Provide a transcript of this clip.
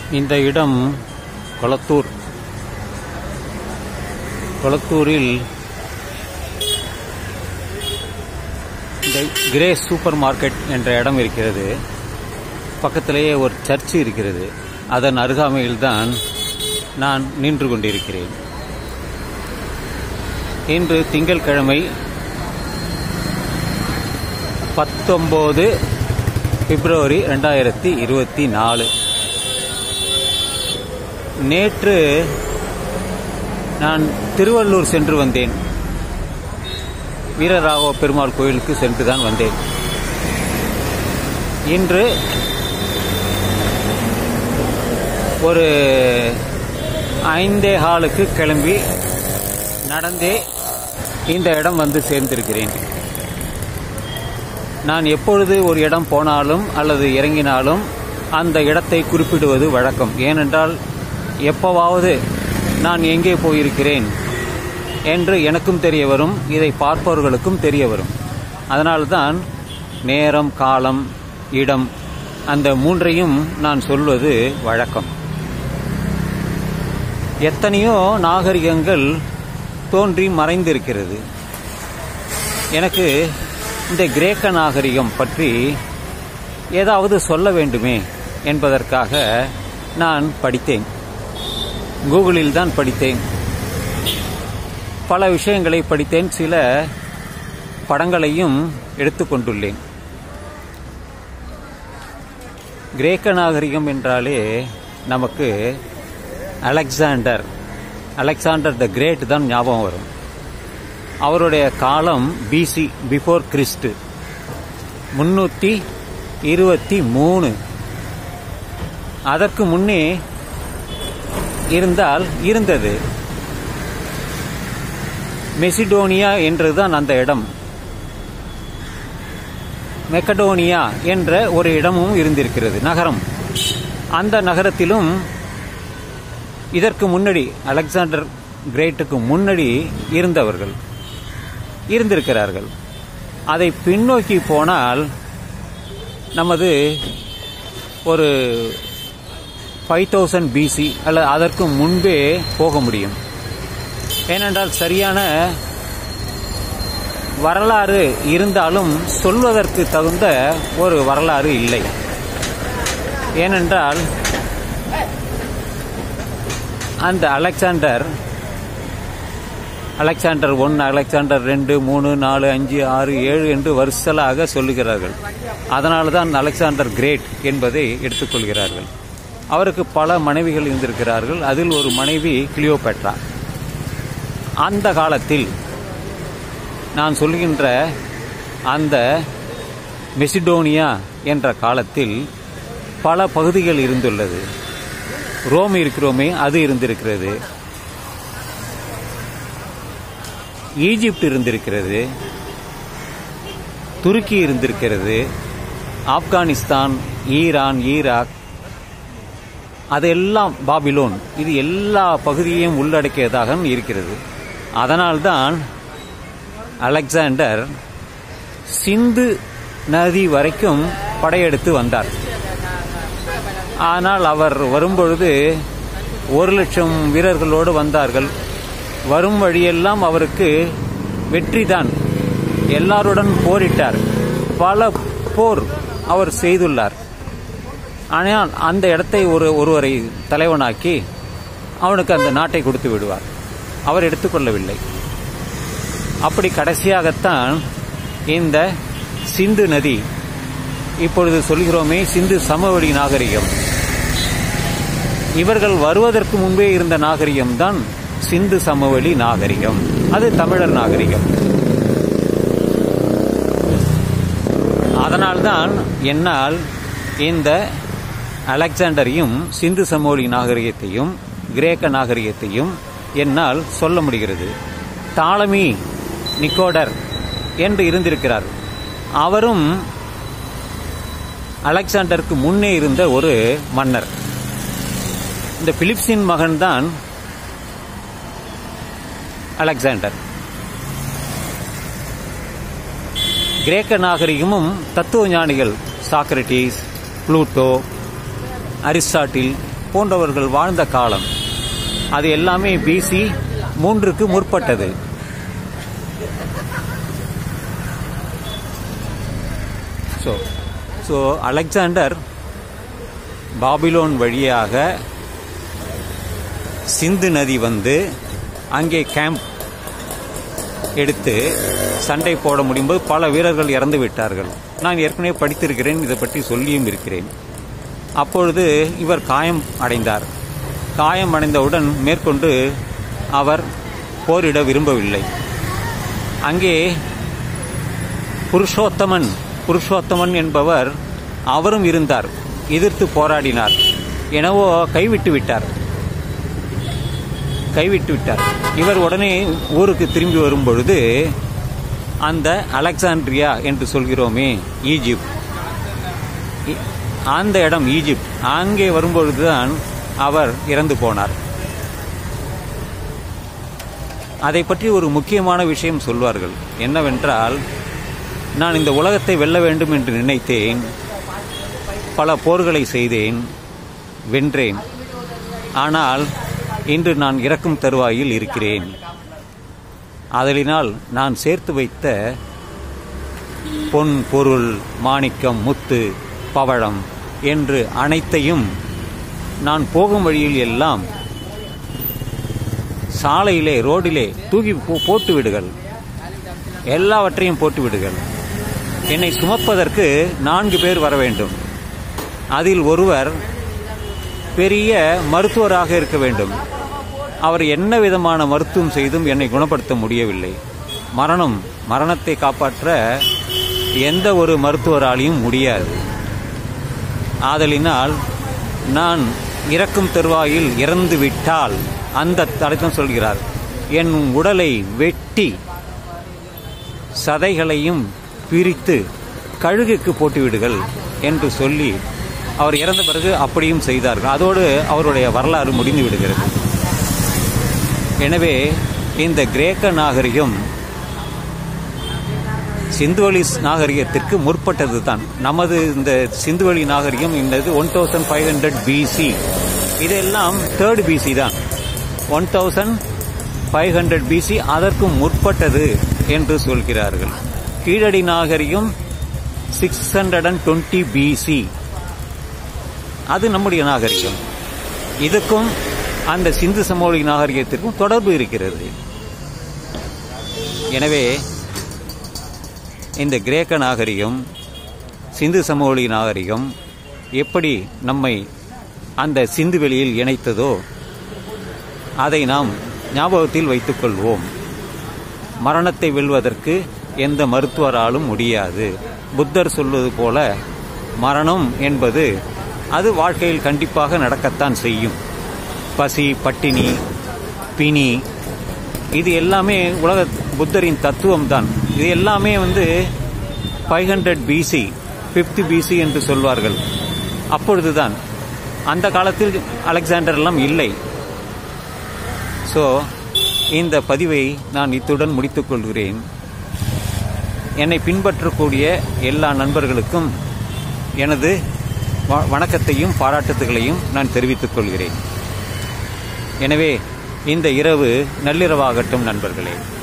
இந்த இடம் கொளத்தூர் கொளத்தூரில் இந்த கிரேஸ் சூப்பர் மார்க்கெட் என்ற இடம் இருக்கிறது பக்கத்திலேயே ஒரு சர்ச் இருக்கிறது அதன் அருகாமையில்தான் நான் நின்று கொண்டிருக்கிறேன் இன்று திங்கட்கிழமை பத்தொம்போது பிப்ரவரி ரெண்டாயிரத்தி இருபத்தி நாலு நேற்று நான் திருவள்ளூர் சென்று வந்தேன் வீரராகவ பெருமாள் கோயிலுக்கு சென்று தான் வந்தேன் இன்று ஒரு ஐந்தே ஹாலுக்கு கிளம்பி நடந்தே இந்த இடம் வந்து சேர்ந்திருக்கிறேன் நான் எப்பொழுது ஒரு இடம் போனாலும் அல்லது இறங்கினாலும் அந்த இடத்தை குறிப்பிடுவது வழக்கம் ஏனென்றால் எப்போவாவது நான் எங்கே போயிருக்கிறேன் என்று எனக்கும் தெரிய வரும் இதை பார்ப்பவர்களுக்கும் தெரிய வரும் அதனால்தான் நேரம் காலம் இடம் அந்த மூன்றையும் நான் சொல்வது வழக்கம் எத்தனையோ நாகரிகங்கள் தோன்றி மறைந்திருக்கிறது எனக்கு இந்த கிரேக்க நாகரிகம் பற்றி ஏதாவது சொல்ல வேண்டுமே என்பதற்காக நான் படித்தேன் கூகுளில் தான் படித்தேன் பல விஷயங்களை படித்தேன் சில படங்களையும் எடுத்துக்கொண்டுள்ளேன் கிரேக்க நாகரிகம் என்றாலே நமக்கு அலெக்சாண்டர் அலெக்சாண்டர் த கிரேட் தான் ஞாபகம் வரும் அவருடைய காலம் பிசி பிஃபோர் கிறிஸ்து முன்னூற்றி இருபத்தி மூணு அதற்கு முன்னே இருந்தால் இருந்தது மெசிடோனியா என்றுதான் அந்த இடம் மெக்கடோனியா என்ற ஒரு இடமும் இருந்திருக்கிறது நகரம் அந்த நகரத்திலும் இதற்கு முன்னாடி அலெக்சாண்டர் கிரேட்டுக்கு முன்னாடி இருந்தவர்கள் இருந்திருக்கிறார்கள் அதை பின்னோக்கி போனால் நமது ஒரு ஃபைவ் தௌசண்ட் பிசி அல்லது அதற்கு முன்பே போக முடியும் ஏனென்றால் சரியான வரலாறு இருந்தாலும் சொல்வதற்கு தகுந்த ஒரு வரலாறு இல்லை ஏனென்றால் அந்த அலெக்சாண்டர் அலெக்சாண்டர் ஒன்று அலெக்சாண்டர் ரெண்டு மூணு நாலு அஞ்சு ஆறு ஏழு என்று வருஷலாக சொல்லுகிறார்கள் அதனால தான் அலெக்சாண்டர் கிரேட் என்பதை எடுத்துக்கொள்கிறார்கள் அவருக்கு பல மனைவிகள் இருந்திருக்கிறார்கள் அதில் ஒரு மனைவி கிளியோபெட்ரா அந்த காலத்தில் நான் சொல்கின்ற அந்த மெசிடோனியா என்ற காலத்தில் பல பகுதிகள் இருந்துள்ளது ரோம் இருக்கிறோமே அது இருந்திருக்கிறது ஈஜிப்ட் இருந்திருக்கிறது துருக்கி இருந்திருக்கிறது ஆப்கானிஸ்தான் ஈரான் ஈராக் அதெல்லாம் பாபிலோன் இது எல்லா பகுதியையும் உள்ளடக்கியதாக இருக்கிறது அதனால்தான் அலெக்சாண்டர் சிந்து நதி வரைக்கும் படையெடுத்து வந்தார் ஆனால் அவர் வரும்பொழுது ஒரு லட்சம் வீரர்களோடு வந்தார்கள் வரும் வழியெல்லாம் அவருக்கு வெற்றிதான் எல்லாருடன் போரிட்டார் பல போர் அவர் செய்துள்ளார் ஆனால் அந்த இடத்தை ஒரு ஒருவரை தலைவனாக்கி அவனுக்கு அந்த நாட்டை கொடுத்து விடுவார் அவர் எடுத்துக்கொள்ளவில்லை அப்படி கடைசியாகத்தான் இந்த சிந்து நதி இப்பொழுது சொல்கிறோமே சிந்து சமவெளி நாகரிகம் இவர்கள் வருவதற்கு முன்பே இருந்த நாகரிகம் தான் சிந்து சமவெளி நாகரிகம் அது தமிழர் நாகரிகம் அதனால்தான் என்னால் இந்த அலெக்சாண்டரையும் சிந்து சமவெளி நாகரிகத்தையும் கிரேக்க நாகரிகத்தையும் என்னால் சொல்ல முடிகிறது தாளமி நிக்கோடர் என்று இருந்திருக்கிறார் அவரும் அலெக்சாண்டருக்கு முன்னே இருந்த ஒரு மன்னர் இந்த பிலிப்ஸின் மகன்தான் அலெக்சாண்டர் கிரேக்க நாகரிகமும் தத்துவ ஞானிகள் சாக்ரட்டிஸ் புளூட்டோ அரிஸ்டாட்டில் போன்றவர்கள் வாழ்ந்த காலம் அது எல்லாமே பிசி மூன்றுக்கு முற்பட்டது ஸோ ஸோ அலெக்சாண்டர் பாபிலோன் வழியாக சிந்து நதி வந்து அங்கே கேம்ப் எடுத்து சண்டை போட முடியும்போது பல வீரர்கள் இறந்து விட்டார்கள் நான் ஏற்கனவே படித்திருக்கிறேன் இதை பற்றி சொல்லியும் இருக்கிறேன் அப்பொழுது இவர் காயம் அடைந்தார் காயம் அடைந்தவுடன் மேற்கொண்டு அவர் போரிட விரும்பவில்லை அங்கே புருஷோத்தமன் புருஷோத்தமன் என்பவர் அவரும் இருந்தார் எதிர்த்து போராடினார் எனவோ கைவிட்டு விட்டார் கைவிட்டு விட்டார் இவர் உடனே ஊருக்கு திரும்பி வரும் பொழுது அந்த அலெக்சாண்ட்ரியா என்று சொல்கிறோமே ஈஜிப்ட் இ- அந்த இடம் ஈஜிப்ட் அங்கே வரும்பொழுதுதான் அவர் இறந்து போனார் அதை பற்றி ஒரு முக்கியமான விஷயம் சொல்வார்கள் என்னவென்றால் நான் இந்த உலகத்தை வெல்ல வேண்டும் என்று நினைத்தேன் பல போர்களை செய்தேன் வென்றேன் ஆனால் இன்று நான் இறக்கும் தருவாயில் இருக்கிறேன் அதலினால் நான் சேர்த்து வைத்த பொன் பொருள் மாணிக்கம் முத்து பவழம் என்று அனைத்தையும் நான் போகும் வழியில் எல்லாம் சாலையிலே ரோடிலே தூக்கி போ- போட்டு விடுகள் எல்லாவற்றையும் போட்டு விடுகள் என்னை சுமப்பதற்கு நான்கு பேர் வர வேண்டும் அதில் ஒருவர் பெரிய மருத்துவராக இருக்க வேண்டும் அவர் என்ன விதமான மருத்துவம் செய்தும் என்னை குணப்படுத்த முடியவில்லை மரணம் மரணத்தை காப்பாற்ற எந்த ஒரு மருத்துவராலையும் முடியாது ஆதலினால் நான் இறக்கும் தருவாயில் இறந்து விட்டால் அந்த தடைத்தம் சொல்கிறார் என் உடலை வெட்டி சதைகளையும் பிரித்து கழுகுக்கு போட்டுவிடுகள் என்று சொல்லி அவர் இறந்த பிறகு அப்படியும் செய்தார்கள் அதோடு அவருடைய வரலாறு முடிந்து விடுகிறது எனவே இந்த கிரேக்க நாகரிகம் சிந்துவெளி நாகரிகத்திற்கு முற்பட்டது தான் நமது இந்த சிந்துவெளி நாகரிகம் என்பது one thousand five hundred BC இதெல்லாம் தேர்ட் பிசி தான் one thousand five hundred BC அதற்கும் முற்பட்டது என்று சொல்கிறார்கள் கீழடி நாகரிகம் six hundred and twenty BC அது நம்முடைய நாகரிகம் இதுக்கும் அந்த சிந்து சமவெளி நாகரிகத்திற்கும் தொடர்பு இருக்கிறது எனவே இந்த கிரேக்க நாகரிகம் சிந்து சமவெளி நாகரிகம் எப்படி நம்மை அந்த சிந்து வெளியில் இணைத்ததோ அதை நாம் ஞாபகத்தில் வைத்துக்கொள்வோம் மரணத்தை வெல்வதற்கு எந்த மருத்துவராலும் முடியாது புத்தர் சொல்வது போல மரணம் என்பது அது வாழ்க்கையில் கண்டிப்பாக நடக்கத்தான் செய்யும் பசி பட்டினி பிணி இது எல்லாமே உலக புத்தரின் தத்துவம் தான் இது எல்லாமே வந்து five hundred BC fifth BC என்று சொல்வார்கள் அப்பொழுதுதான் அந்த காலத்தில் அலெக்சாண்டர் எல்லாம் இல்லை ஸோ இந்த பதிவை நான் இத்துடன் முடித்துக் கொள்கிறேன் என்னை பின்பற்றக்கூடிய எல்லா நண்பர்களுக்கும் எனது வ- வணக்கத்தையும் பாராட்டுதல்களையும் நான் தெரிவித்துக் கொள்கிறேன் எனவே இந்த இரவு நள்ளிரவாகட்டும் நண்பர்களே